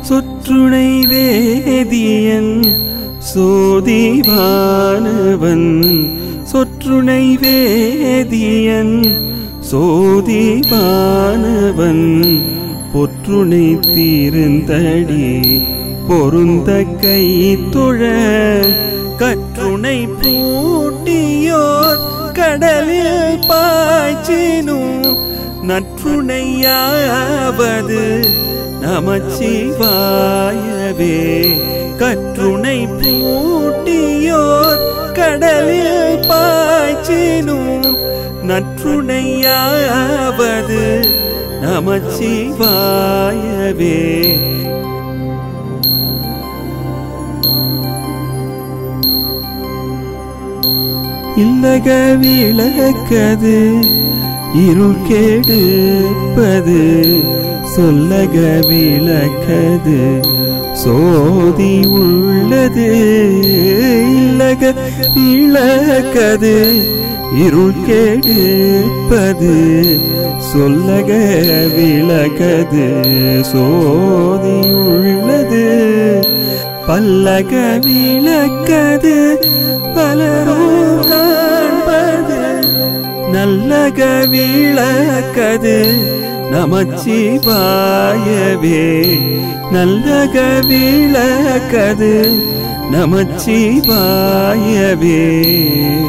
சொற்றுணை வேதியன் சோதிவானவன் சொற்றுணை வேதியன் சோதிவானவன் பொற்றுணை தீர்ந்தடி பொருந்த கை தொழ கற்றுணை பூட்டியோர் கடலில் பாய்ச்சினும் நற்றுணையாவது நமச்சிவாயவே கற்றுணை பூட்டியோர் கடலில் பாய்ச்சினும் நற்றுணையாவது நமச்சிவாயவே இல்லக விளக்கது இருள் கெடுப்பது சொல்லக விளக்கது சோதி உள்ளது இல்லக விளக்கது இருள் கெடுப்பது சொல்லக விளக்கது சோதி உள்ளது பல்லக விளக்கது பலரும் காண்பது நல்லக விளக்கது நமச்சிவாயவே நல்லக விளக்கது நமச்சிவாயவே